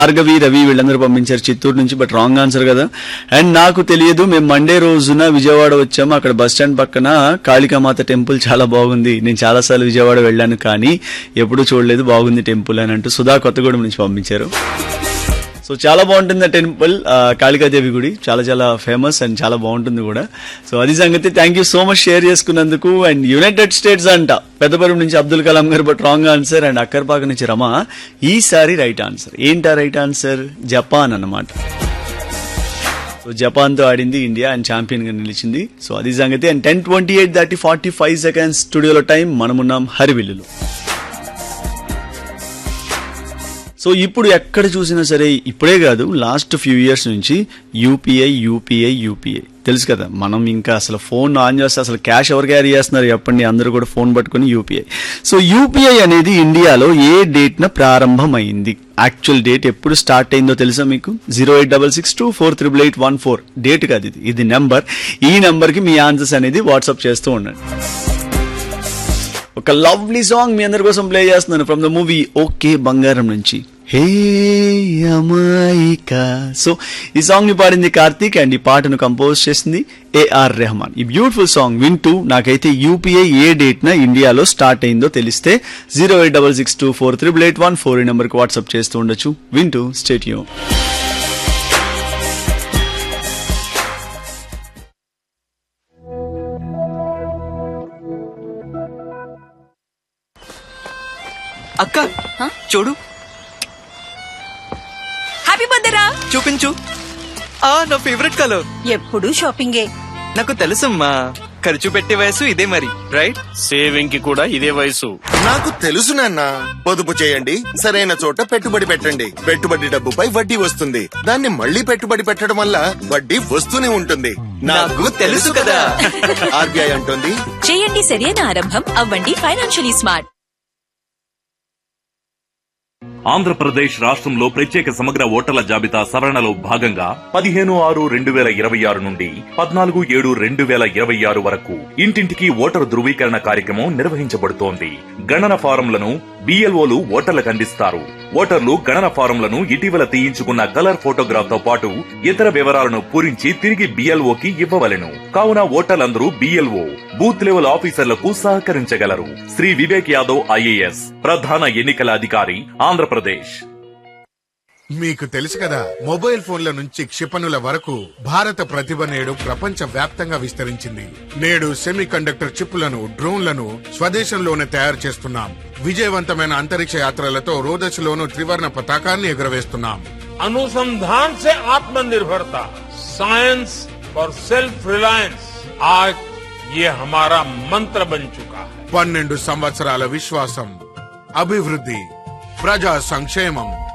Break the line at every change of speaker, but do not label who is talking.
భార్గవి రవి వీళ్ళందరూ పంపించారు చిత్తూరు నుంచి బట్ రాంగ్ ఆన్సర్ కదా అండ్ నాకు తెలియదు మేము మండే రోజున విజయవాడ వచ్చాము అక్కడ బస్ స్టాండ్ పక్కన కాళికామాత టెంపుల్ చాలా బాగుంది నేను చాలాసార్లు విజయవాడ వెళ్ళాను కానీ ఎప్పుడూ చూడలేదు బాగుంది టెంపుల్ అని అంటూ సుధా కొత్తగూడెం నుంచి పంపించారు సో చాలా బాగుంటుంది ఆ టెంపుల్ ఆ, కాళికాదేవి గుడి చాలా చాలా ఫేమస్ అండ్ చాలా బాగుంటుంది కూడా సో అది సంగతి thank you so much share చేసుకున్నందుకు అండ్ యునైటెడ్ స్టేట్స్ అంట పెద్దపురం నుంచి Abdul Kalam garu but wrong answer and Akkarpaka నుంచి రమ ఈసారి రైట్ ఆన్సర్ ఏంటా రైట్ ఆన్సర్ జపాన్ అన్నమాట సో జపాన్ తో ఆడింది ఇండియా అండ్ ఛాంపియన్ గా నిలిచింది సో అది సంగతి and ten twenty eight thirty forty five seconds స్టూడియోలో టైం మనమున్నాం హరివిల్లులో సో ఇప్పుడు ఎక్కడ చూసినా సరే ఇప్పుడే కాదు లాస్ట్ ఫ్యూ ఇయర్స్ నుంచి యూపీఐ యూపీఐ యూపీఐ తెలుసు కదా మనం ఇంకా అసలు ఫోన్ ఆన్ చేస్తే అసలు క్యాష్ ఎవరు క్యారీ చేస్తున్నారు చెప్పండి అందరూ కూడా ఫోన్ పట్టుకుని యూపీఐ సో యూపీఐ అనేది ఇండియాలో ఏ డేట్ న ప్రారంభమైంది యాక్చువల్ డేట్ ఎప్పుడు స్టార్ట్ అయిందో తెలుసా మీకు zero eight double six two four triple eight one four date కాదు ఇది ఇది నెంబర్ ఈ నెంబర్ కి మీ ఆన్సర్స్ అనేది వాట్సాప్ చేస్తూ ఉండండి ఒక లవ్లీ సాంగ్ మీ అందరి కోసం ప్లే చేస్తున్నాను ఫ్రమ్ ద మూవీ ఓకే బంగారం నుంచి హే అమాయిక సో ఈ సాంగ్ ని పాడింది కార్తీక్ అండ్ ఈ పాటను కంపోజ్ చేసింది ఏఆర్ రెహమాన్ ఈ బ్యూటిఫుల్ సాంగ్ వింటూ నాకైతే యూపీఐ ఏ డేట్ న ఇండియాలో స్టార్ట్ అయిందో తెలిస్తే zero eight double six two four triple eight one four ఈ నెంబర్కి వాట్సాప్ చేస్తూ ఉండొచ్చు వింటూ స్టేట్ యూ
అక్క చూడు
హ్యాపీ బర్త్డే రా
చూపించు ఆ నా ఫేవరెట్ కలర్
ఎప్పుడు షాపింగే
నాకు తెలుసమ్మా ఖర్చు పెట్టే వయసు ఇదే మరి రైట్
సేవింగ్ కి కూడా ఇదే వయసు
నాకు తెలుసు నాన్న పొదుపు చేయండి సరైన చోట పెట్టుబడి పెట్టండి పెట్టుబడి డబ్బుపై వడ్డీ వస్తుంది దాన్ని మళ్ళీ పెట్టుబడి పెట్టడం వల్ల వడ్డీ వస్తూనే ఉంటుంది
నాకు తెలుసు కదా
ఆర్బీఐ అంటుంది
చేయండి సరైన ఆరంభం అవ్వండి ఫైనాన్షియలీ స్మార్ట్
ఆంధ్రప్రదేశ్ రాష్ట్రంలో ప్రత్యేక సమగ్ర ఓటర్ల జాబితా సవరణలో భాగంగా పదిహేను ఆరు రెండు వేల ఇరవై ఆరు నుండి పద్నాలుగు ఏడు రెండు వేల ఇరవై ఆరు వరకు ఇంటింటికి ఓటరు ధృవీకరణ కార్యక్రమం నిర్వహించబడుతోంది గణన ఫారంలను బిఎల్ఓలు ఓటర్లకు అందిస్తారు ఓటర్లు గణన ఫారంలను ఇటీవల తీయించుకున్న కలర్ ఫోటోగ్రాఫ్ తో పాటు ఇతర వివరాలను పూరించి తిరిగి బిఎల్ఓకి ఇవ్వవలెను కావున ఓటర్లందరూ బిఎల్ఓ బూత్ లెవెల్ ఆఫీసర్లకు సహకరించగలరు శ్రీ వివేక్ యాదవ్ ఐఏఎస్ ప్రధాన ఎన్నికల అధికారి ఆంధ్రప్రదేశ్
మీకు తెలుసు కదా మొబైల్ ఫోన్ల నుంచి క్షిపణుల వరకు భారత ప్రతిభ నేడు ప్రపంచ వ్యాప్తంగా విస్తరించింది నేడు సెమీ కండక్టర్ చిప్పులను డ్రోన్లను స్వదేశంలోనే తయారు చేస్తున్నాం విజయవంతమైన అంతరిక్ష యాత్రలతో రోదశలోను త్రివర్ణ పతాకాన్ని ఎగురవేస్తున్నాం
अनुसंधान से आत्मनिर्भरता साइंस फॉर सेल्फ रिलायंस आज ये हमारा मंत्र बन चुका है
పన్నెండు సంవత్సరాల విశ్వాసం అభివృద్ధి ప్రజా సంక్షేమం